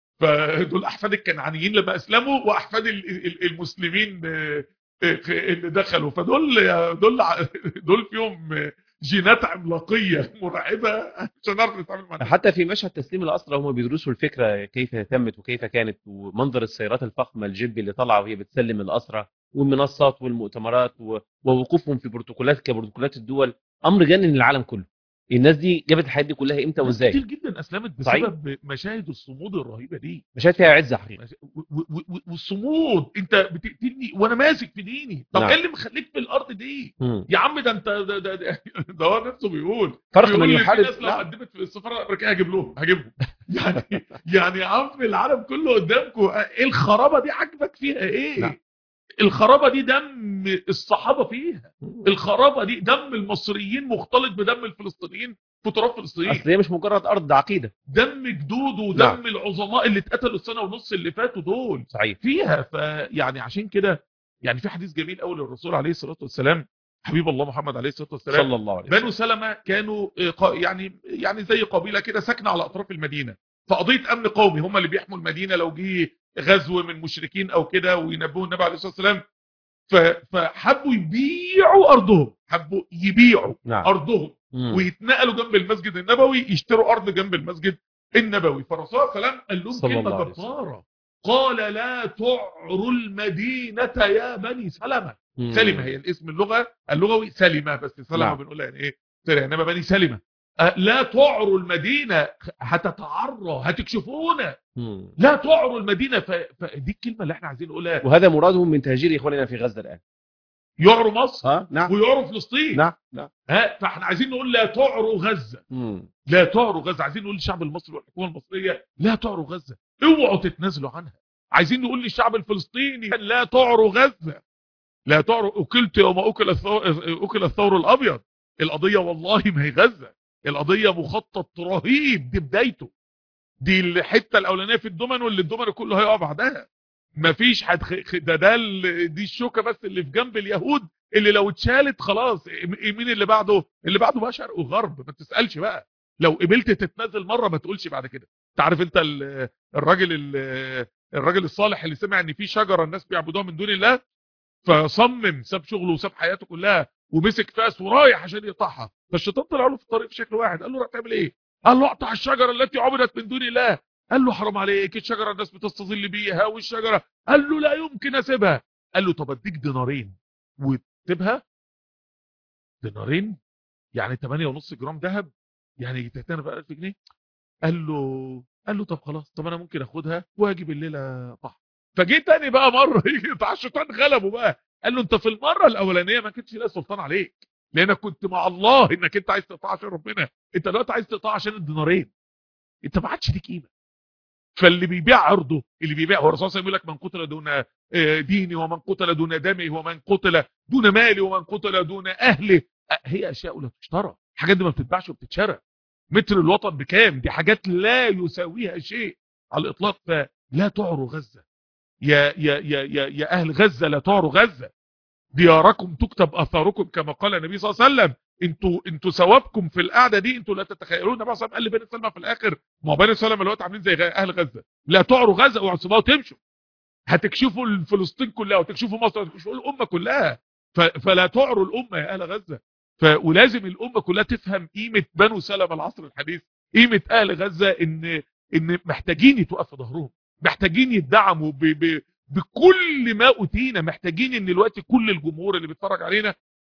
فدول احفاد الكنعانيين لما اسلموا واحفاد ال- ال- المسلمين آه، آه، اللي دخلوا فدول دول ع- دول فيهم آه، جينات عملاقيه مرعبه مش هنعرف نتعامل مع الناس. حتى في مشهد تسليم الاسرى هم بيدرسوا الفكره كيف تمت وكيف كانت ومنظر السيارات الفخمه الجيب اللي طالعه وهي بتسلم الاسرى والمنصات والمؤتمرات و- ووقوفهم في بروتوكولات كبروتوكولات الدول امر جنن العالم كله الناس دي جابت الحاجات دي كلها امتى ناس كتير وازاي جدا اسلمت صحيح. بسبب مشاهد الصمود الرهيبه دي مشاهد فيها عزه حقيقه و- و- و- والصمود انت بتقتلني وانا ماسك في ديني طب نعم. ايه اللي مخليك في الارض دي مم. يا عم ده انت ده, ده, ده, ده هو نفسه بيقول فرق بيقول من لي في يحارب ناس لو نعم. قدمت في السفاره الامريكيه هجيب لهم هجيبهم يعني يعني يا عم العالم كله قدامكم ايه الخرابه دي عاجبك فيها ايه نعم. الخرابه دي دم الصحابه فيها الخرابه دي دم المصريين مختلط بدم الفلسطينيين في تراب فلسطين اصل هي مش مجرد ارض ده عقيده دم جدوده ودم نعم. العظماء اللي اتقتلوا السنه ونص اللي فاتوا دول صحيح فيها فيعني عشان كده يعني في حديث جميل قوي للرسول عليه الصلاه والسلام حبيب الله محمد عليه الصلاه والسلام صلى الله عليه وسلم بنو سلمة كانوا آه، قا- يعني يعني زي قبيله كده ساكنه على اطراف المدينه فقضيه امن قومي هم اللي بيحموا المدينه لو جه غزو من مشركين او كده وينبهوا النبي عليه الصلاه والسلام ف- فحبوا يبيعوا ارضهم حبوا يبيعوا نعم ارضهم مم. ويتنقلوا جنب المسجد النبوي يشتروا ارض جنب المسجد النبوي فالرسول صلى الله عليه وسلم قال لهم صلى الله كلمه عليه وسلم. جباره قال لا تعروا المدينه يا بني سلمه مم. سلمة هي الاسم اللغة اللغوي سلمة بس سلمة نعم. بنقولها يعني ايه سلمة انما بني سلمة أه، لا تعروا المدينة هتتعرى هتكشفونا مم. لا تعروا المدينة ف... فدي الكلمة اللي احنا عايزين نقولها وهذا مرادهم من تهجير اخواننا في غزه الان يعروا مصر ها نعم ويعروا فلسطين نعم نعم ها فاحنا عايزين نقول لا تعروا غزة مم. لا تعروا غزة عايزين نقول للشعب المصري والحكومة المصرية لا تعروا غزة اوعوا تتنازلوا عنها عايزين نقول للشعب الفلسطيني لا تعروا غزة لا تعروا اكلت يوم اكل الثور, أكل الثور الابيض القضية والله ما هي غزة القضية مخطط رهيب دي بدايته دي الحتة الاولانية في الدمن واللي الدمن كله هيقع بعدها مفيش حد خ- ده ده ال- دي الشوكة بس اللي في جنب اليهود اللي لو اتشالت خلاص م- مين اللي بعده اللي بعده بقى شرق وغرب ما تسألش بقى لو قبلت تتنازل مرة ما تقولش بعد كده تعرف انت ال- الراجل ال- الراجل الصالح اللي سمع ان في شجرة الناس بيعبدوها من دون الله فصمم ساب شغله وساب حياته كلها ومسك فاس ورايح عشان يقطعها فالشيطان طلع له في الطريق بشكل واحد قال له راح تعمل ايه قال له اقطع الشجره التي عبدت من دون الله قال له حرام عليك الشجره الناس بتستظل بيها والشجره قال له لا يمكن اسيبها قال له طب اديك دينارين وتسيبها دينارين يعني 8.5 جرام ذهب يعني تهتنا بقى 1000 جنيه قال له قال له طب خلاص طب انا ممكن اخدها واجي بالليل اقطعها فجه تاني بقى مره يجي بتاع الشيطان غلبه بقى قال له انت في المره الاولانيه ما كنتش لا سلطان عليك لانك كنت مع الله انك انت عايز تقطع عشان ربنا انت دلوقتي عايز تقطع عشان الدينارين انت ما عادش ليك قيمه فاللي بيبيع عرضه اللي بيبيع هو الرسول صلى الله عليه وسلم يقول لك من قتل دون آه، ديني ومن قتل دون دمه ومن قتل دون مالي ومن قتل دون اهله آه، هي اشياء لا تشترى الحاجات دي ما بتتباعش وبتتشرى متر الوطن بكام دي حاجات لا يساويها شيء على الاطلاق فلا تعروا غزه يا يا يا يا, يا اهل غزه لا تعروا غزه دياركم تكتب اثاركم كما قال النبي صلى الله عليه وسلم انتوا انتوا ثوابكم في القعده دي انتوا لا تتخيلون النبي صلى الله عليه وسلم قال لبني سلمى في الاخر ما هو بني سلمى دلوقتي عاملين زي اهل غزه لا تعروا غزه اوعوا تسيبوها وتمشوا هتكشفوا فلسطين كلها وتكشفوا مصر وتكشفوا الامه كلها ف- فلا تعروا الامه يا اهل غزه ف... ولازم الامه كلها تفهم قيمه بنو سلمى العصر الحديث قيمه اهل غزه ان ان محتاجين يتوقف في ظهرهم محتاجين يدعموا ب... ب... بكل ما اوتينا محتاجين ان الوقت كل الجمهور اللي بيتفرج علينا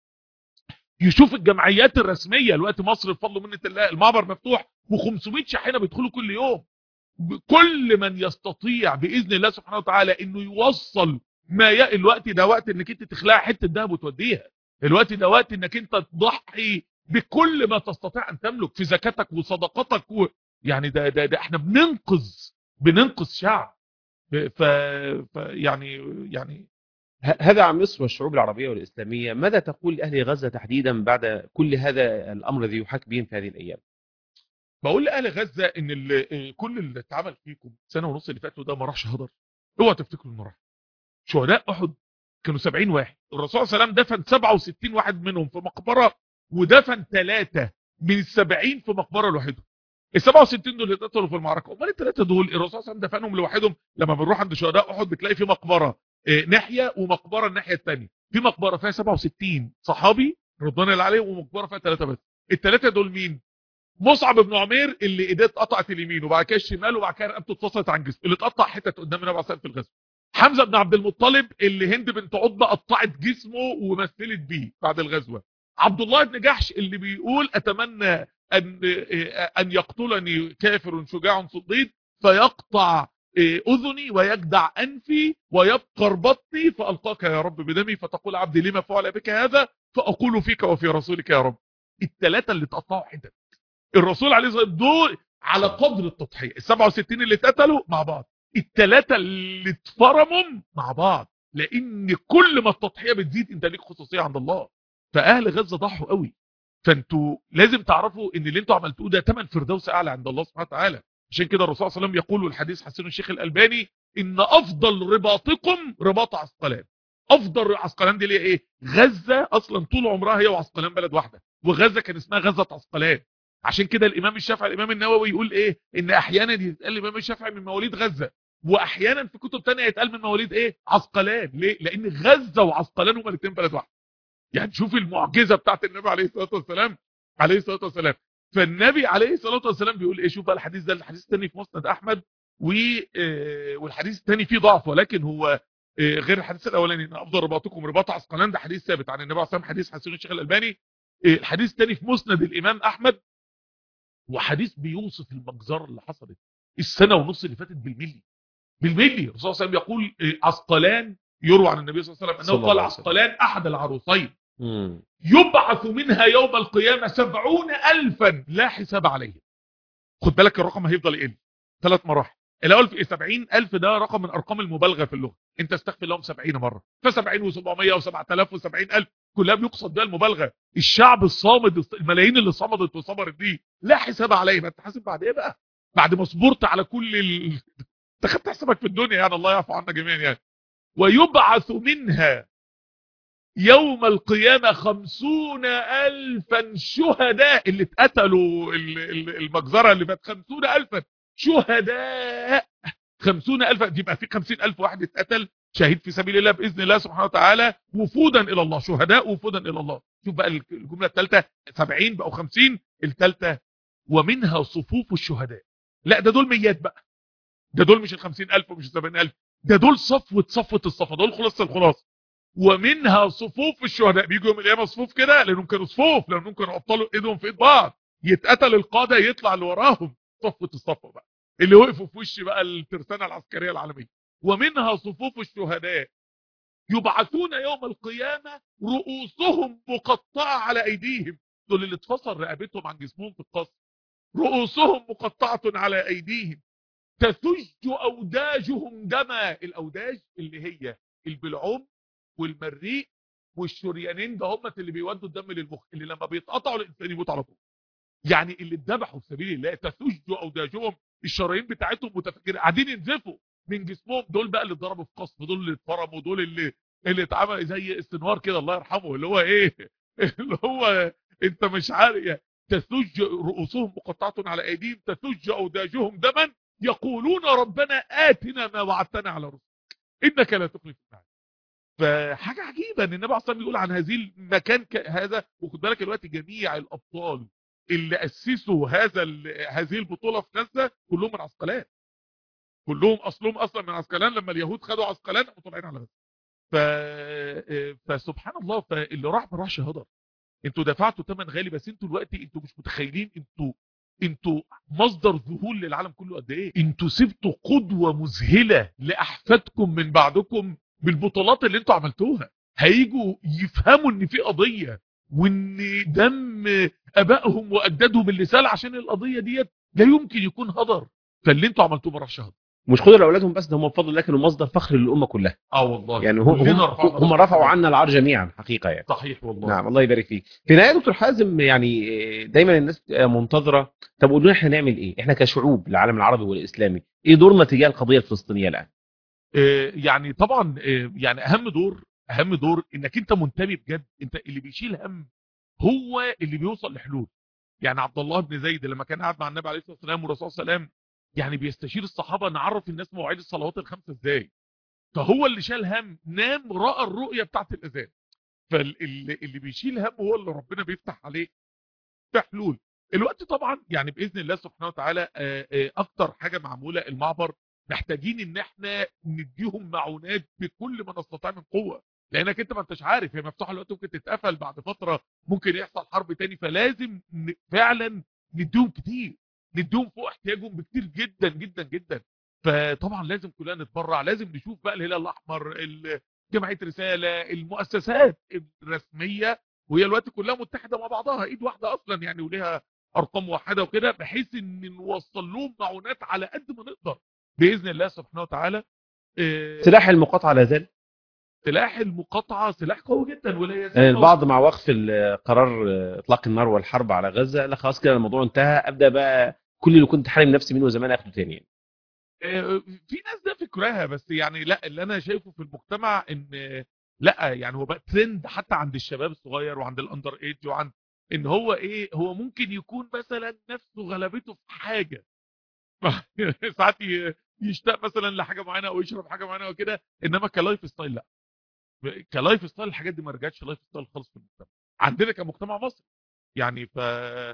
يشوف الجمعيات الرسميه الوقت مصر بفضل منه الله المعبر مفتوح و500 شاحنه بيدخلوا كل يوم كل من يستطيع باذن الله سبحانه وتعالى انه يوصل ما ي... الوقت ده وقت انك انت تخلع حته ذهب وتوديها الوقت ده وقت انك انت تضحي بكل ما تستطيع ان تملك في زكاتك وصدقاتك و... يعني ده, ده ده احنا بننقذ بننقذ شعب ف... ف يعني يعني ه- هذا عن مصر والشعوب العربية والإسلامية ماذا تقول لأهل غزة تحديدا بعد كل هذا الأمر الذي يحاك بهم في هذه الأيام بقول لاهل غزه ان اللي كل اللي اتعمل فيكم سنه ونص اللي فاتوا ده ما راحش هدر اوعوا تفتكروا انه راح شهداء احد كانوا 70 واحد الرسول صلى الله عليه وسلم دفن 67 واحد منهم في مقبره ودفن ثلاثه من ال 70 في مقبره لوحدهم ال 67 دول اللي اتقتلوا في المعركه امال الثلاثه دول الرسول صلى الله عليه وسلم دفنهم لوحدهم لما بنروح عند شهداء احد بتلاقي في مقبره آه، ناحيه ومقبره الناحيه الثانيه في مقبره فيها 67 صحابي رضوان الله عليهم ومقبره فيها ثلاثه بس الثلاثه دول مين مصعب بن عمير اللي ايديه اتقطعت اليمين وبعد كده الشمال وبعد كده رقبته اتفصلت عن جسمه اللي اتقطع حتت قدام النبي عليه الصلاه والسلام في الغزو حمزه بن عبد المطلب اللي هند بنت عتبه قطعت جسمه ومثلت بيه بعد الغزوه عبد الله بن جحش اللي بيقول اتمنى ان ان يقتلني كافر شجاع صديد فيقطع اذني ويجدع انفي ويبقر بطني فالقاك يا رب بدمي فتقول عبدي لما فعل بك هذا فاقول فيك وفي رسولك يا رب الثلاثه اللي اتقطعوا حتت الرسول عليه الصلاه والسلام دول على قدر التضحيه ال 67 اللي اتقتلوا مع بعض الثلاثه اللي اتفرموا مع بعض لان كل ما التضحيه بتزيد انت ليك خصوصيه عند الله فاهل غزه ضحوا قوي فانتوا لازم تعرفوا ان اللي انتوا عملتوه ده ثمن فردوس اعلى عند الله سبحانه وتعالى عشان كده الرسول صلى الله عليه وسلم يقول والحديث حسنه الشيخ الالباني ان افضل رباطكم رباط عسقلان افضل عسقلان دي اللي هي ايه غزه اصلا طول عمرها هي وعسقلان بلد واحده وغزه كان اسمها غزه عسقلان عشان كده الامام الشافعي الامام النووي يقول ايه ان احيانا يتقال الامام الشافعي من مواليد غزه واحيانا في كتب تانية يتقال من مواليد ايه عسقلان ليه لان غزه وعسقلان هما الاثنين بلد واحده يعني شوف المعجزه بتاعت النبي عليه الصلاه والسلام عليه الصلاه والسلام فالنبي عليه الصلاه والسلام بيقول ايه شوف بقى الحديث ده الحديث الثاني في مسند احمد والحديث الثاني فيه ضعف ولكن هو غير الحديث الاولاني ان افضل رباطكم رباط عسقلان ده حديث ثابت عن النبي عليه الصلاه والسلام حديث حسن الشيخ الالباني الحديث الثاني في مسند الامام احمد وحديث بيوصف المجزره اللي حصلت السنه ونص اللي فاتت بالملي بالملي الرسول صلى الله عليه وسلم يقول عسقلان يروى عن النبي صلى الله عليه وسلم انه قال عسقلان احد العروسين يبعث منها يوم القيامه سبعون الفا لا حساب عليهم خد بالك الرقم هيفضل يقل ثلاث مراحل الاول في 70 الف ده رقم من ارقام المبالغه في اللغه انت استغفر لهم 70 مره ف 70 و700 و7000 و70000 كلها بيقصد بها المبالغه الشعب الصامد الملايين اللي صمدت وصبرت دي لا حساب عليهم انت حاسب بعد ايه بقى بعد ما صبرت على كل ال... انت خدت حسابك في الدنيا يعني الله يعفو عنا جميعا يعني ويبعث منها يوم القيامة خمسون ألفا شهداء اللي اتقتلوا المجزرة اللي بقت خمسون ألفا شهداء خمسون ألفا يبقى في خمسين ألف واحد اتقتل شهيد في سبيل الله بإذن الله سبحانه وتعالى وفودا إلى الله شهداء وفودا إلى الله شوف بقى الجملة الثالثة سبعين بقوا خمسين الثالثة ومنها صفوف الشهداء لا ده دول ميات بقى ده دول مش الخمسين ألف ومش السبعين ألف ده دول صفوة صفوة الصفة دول خلاصة الخلاصة ومنها صفوف الشهداء بيجوا يوم القيامه صفوف كده لانهم كانوا صفوف لانهم كانوا ابطلوا ايدهم في ايد بعض يتقتل القاده يطلع اللي وراهم صفوه الصفه بقى اللي وقفوا في وش بقى الترسانه العسكريه العالميه ومنها صفوف الشهداء يبعثون يوم القيامه رؤوسهم مقطعه على ايديهم دول اللي اتفصل رقبتهم عن جسمهم في القصر رؤوسهم مقطعه على ايديهم تثج اوداجهم دما الاوداج اللي هي البلعوم والمريء والشريانين ده هم اللي بيودوا الدم للمخ اللي لما بيتقطعوا الانسان يموت على طول يعني اللي اتذبحوا في سبيل الله تثج اوداجهم الشرايين بتاعتهم متفجره قاعدين ينزفوا من جسمهم دول بقى اللي اتضربوا في قصف دول اللي اتفرموا دول اللي اللي اتعمل زي استنوار كده الله يرحمه اللي هو ايه اللي هو انت مش عارف يعني تثج رؤوسهم مقطعه على ايديهم تثج اوداجهم دما يقولون ربنا آتنا ما وعدتنا على رسلك انك لا تخلف الميعاد فحاجه عجيبه ان النبي عليه الصلاه بيقول عن هذه المكان هذا وخد بالك دلوقتي جميع الابطال اللي اسسوا هذا هذه البطوله في غزه كلهم من عسقلان كلهم اصلهم اصلا من عسقلان لما اليهود خدوا عسقلان قاموا طالعين على غزه ف... فسبحان الله فاللي راح ما راحش هدر انتوا دفعتوا ثمن غالي بس انتوا دلوقتي انتوا مش متخيلين انتوا انتوا مصدر ذهول للعالم كله قد ايه انتوا سبتوا قدوه مذهله لاحفادكم من بعدكم بالبطولات اللي انتوا عملتوها هيجوا يفهموا ان في قضيه وان دم ابائهم واجدادهم اللي سال عشان القضيه ديت لا يمكن يكون هدر فاللي انتوا عملتوه ما راحش هدر مش خدوا لاولادهم بس ده هم بفضل الله كانوا مصدر فخر للامه كلها اه والله يعني هم هم, هم رفعوا عنا العار جميعا حقيقه يعني صحيح والله نعم الله يبارك فيك في النهايه دكتور حازم يعني دايما الناس منتظره طب قولوا احنا نعمل ايه احنا كشعوب العالم العربي والاسلامي ايه دورنا تجاه القضيه الفلسطينيه الان يعني طبعا يعني اهم دور اهم دور انك انت منتمي بجد انت اللي بيشيل هم هو اللي بيوصل لحلول يعني عبد الله بن زيد لما كان قاعد مع النبي عليه الصلاه والسلام والرسول صلى الله عليه وسلم يعني بيستشير الصحابه نعرف الناس مواعيد الصلوات الخمسه ازاي فهو اللي شال هم نام راى الرؤيه بتاعت الاذان فاللي اللي بيشيل هم هو اللي ربنا بيفتح عليه في حلول الوقت طبعا يعني باذن الله سبحانه وتعالى اكتر حاجه معموله المعبر محتاجين ان احنا نديهم معونات بكل ما نستطيع من قوه لانك انت ما انتش عارف هي مفتوحه الوقت ممكن تتقفل بعد فتره ممكن يحصل حرب تاني فلازم فعلا نديهم كتير نديهم فوق احتياجهم بكتير جدا جدا جدا فطبعا لازم كلنا نتبرع لازم نشوف بقى الهلال الاحمر جمعيه رساله المؤسسات الرسميه وهي الوقت كلها متحده مع بعضها ايد واحده اصلا يعني وليها ارقام موحده وكده بحيث ان نوصل لهم معونات على قد ما نقدر باذن الله سبحانه وتعالى آه، سلاح المقاطعه لا زال سلاح المقاطعه سلاح قوي جدا ولا يزال يعني قوي. البعض مع وقف ال- قرار اطلاق النار والحرب على غزه لا خلاص كده الموضوع انتهى ابدا بقى كل اللي كنت حارم نفسي منه زمان اخده تاني يعني. آه، في ناس ده فكرها بس يعني لا اللي انا شايفه في المجتمع ان آه، لا يعني هو بقى ترند حتى عند الشباب الصغير وعند الاندر ايج وعند ان هو ايه هو ممكن يكون مثلا نفسه غلبته في حاجه ساعات ي- يشتاق مثلا لحاجه معينه او يشرب حاجه معينه وكده انما كلايف ستايل لا كلايف ستايل الحاجات دي ما رجعتش لايف ستايل خالص في المجتمع عندنا كمجتمع مصري يعني ف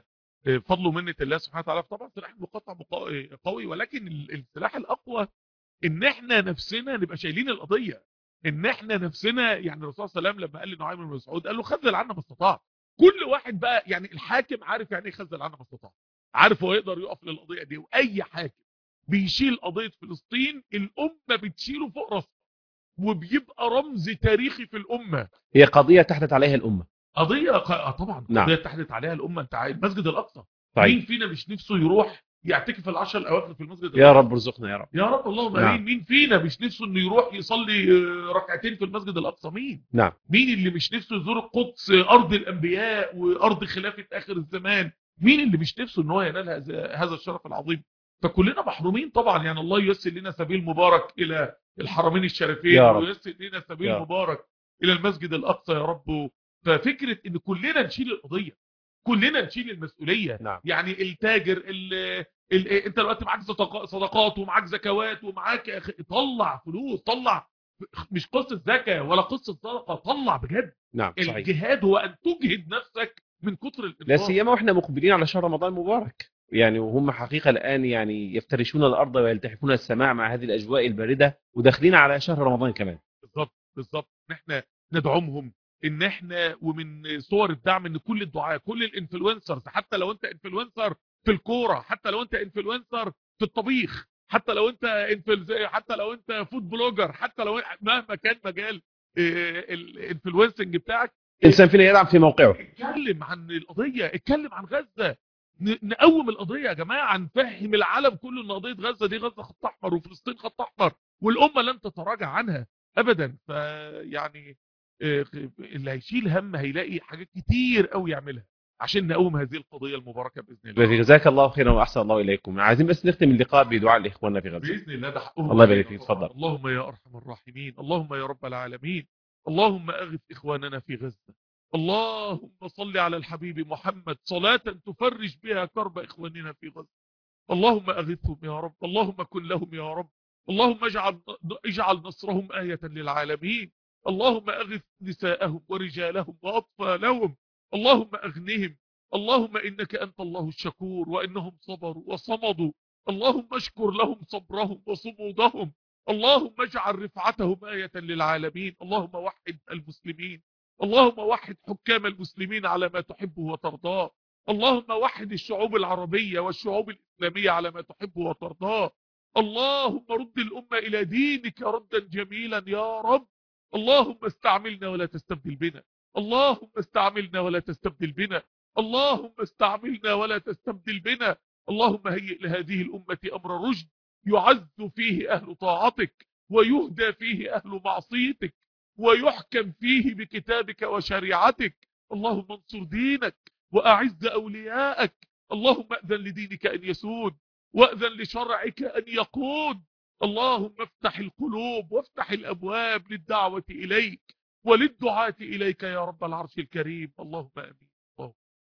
فضل ومنه الله سبحانه وتعالى طبعا سلاح المقاطعه مقا- قوي ولكن ال- السلاح الاقوى ان احنا نفسنا نبقى شايلين القضيه ان احنا نفسنا يعني الرسول صلى الله عليه وسلم لما قال لنعيم بن مسعود قال له خذل عنا ما استطعت كل واحد بقى يعني الحاكم عارف يعني ايه خذل عنا ما استطاع عارف هو يقدر يقف للقضيه دي واي حاكم بيشيل قضيه فلسطين الامه بتشيله فوق راسها وبيبقى رمز تاريخي في الامه هي قضيه تحدث عليها الامه قضيه ق- آه طبعا نعم. قضيه تحدث عليها الامه انت عارف المسجد الاقصى مين طيب فينا مش نفسه يروح يعتكف العشر الاواخر في المسجد يا الأقصى؟ رب ارزقنا يا رب يا رب اللهم نعم. امين مين فينا مش نفسه انه يروح يصلي آه، ركعتين في المسجد الاقصى مين نعم مين اللي مش نفسه يزور القدس آه، ارض الانبياء وارض خلافه اخر الزمان مين اللي مش نفسه ان هو ينال هذا هذا الشرف العظيم فكلنا محرومين طبعا يعني الله ييسر لنا سبيل مبارك الى الحرمين الشريفين يا رب. وييسر لنا سبيل يا رب. مبارك الى المسجد الاقصى يا رب ففكره ان كلنا نشيل القضيه كلنا نشيل المسؤوليه نعم يعني التاجر ال ال انت دلوقتي معاك صدقا- صدقات ومعاك زكوات ومعاك يا أخي- طلع فلوس طلع مش قصه زكاه ولا قصه صدقه طلع بجد نعم صحيح الجهاد هو ان تجهد نفسك من كتر لا الانفاق سيما واحنا مقبلين على شهر رمضان المبارك يعني وهم حقيقه الان يعني يفترشون الارض ويلتحفون السماء مع هذه الاجواء البارده وداخلين على شهر رمضان كمان بالظبط بالظبط ان احنا ندعمهم ان احنا ومن صور الدعم ان كل الدعاء كل الانفلونسرز حتى لو انت انفلونسر في الكوره حتى لو انت انفلونسر في الطبيخ حتى لو انت انفل حتى لو انت فود بلوجر حتى لو مهما كان مجال الانفلونسنج بتاعك الانسان فينا يدعم في موقعه اتكلم عن القضيه اتكلم عن غزه ن- نقوم القضيه يا جماعه نفهم العالم كله ان قضيه غزه دي غزه خط احمر وفلسطين خط احمر والامه لن تتراجع عنها ابدا فيعني آه، اللي هيشيل هم هيلاقي حاجات كتير قوي يعملها عشان نقوم هذه القضيه المباركه باذن الله جزاك الله خيرا واحسن الله اليكم عايزين بس نختم اللقاء بدعاء لاخواننا في غزه باذن الله ده حقهم الله يبارك علينا فيك، طبعاً. اتفضل. اللهم يا ارحم الراحمين اللهم يا رب العالمين اللهم اغث اخواننا في غزه اللهم صل على الحبيب محمد صلاه تفرج بها كرب اخواننا في غزه اللهم اغثهم يا رب اللهم كن لهم يا رب اللهم اجعل اجعل نصرهم آية للعالمين اللهم اغث نساءهم ورجالهم واطفالهم اللهم اغنهم اللهم انك انت الله الشكور وانهم صبروا وصمدوا اللهم اشكر لهم صبرهم وصمودهم اللهم اجعل رفعتهم آية للعالمين اللهم وحد المسلمين اللهم وحد حكام المسلمين على ما تحبه وترضاه اللهم وحد الشعوب العربية والشعوب الإسلامية على ما تحبه وترضاه اللهم رد الأمة إلى دينك ردا جميلا يا رب اللهم استعملنا ولا تستبدل بنا اللهم استعملنا ولا تستبدل بنا اللهم استعملنا ولا تستبدل بنا اللهم هيئ لهذه الأمة أمر رشد يعز فيه أهل طاعتك ويهدى فيه أهل معصيتك ويحكم فيه بكتابك وشريعتك اللهم انصر دينك وأعز أولياءك اللهم أذن لدينك أن يسود وأذن لشرعك أن يقود اللهم افتح القلوب وافتح الأبواب للدعوة إليك وللدعاة إليك يا رب العرش الكريم اللهم أمين اللهم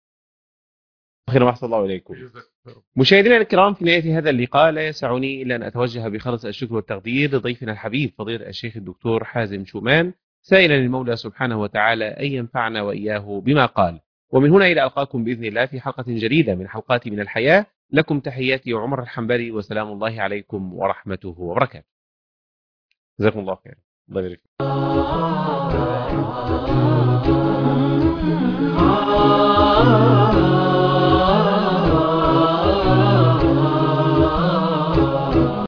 خيرا واحسن الله اليكم جزاك يا رب. مشاهدينا الكرام في نهاية هذا اللقاء لا يسعني إلا أن أتوجه بخلص الشكر والتقدير لضيفنا الحبيب فضيلة الشيخ الدكتور حازم شومان سائلا المولى سبحانه وتعالى أن ينفعنا وإياه بما قال ومن هنا إلى ألقاكم بإذن الله في حلقة جديدة من حلقات من الحياة لكم تحياتي عمر الحنبلي وسلام الله عليكم ورحمته وبركاته جزاكم الله خير الله يبارك فيكم.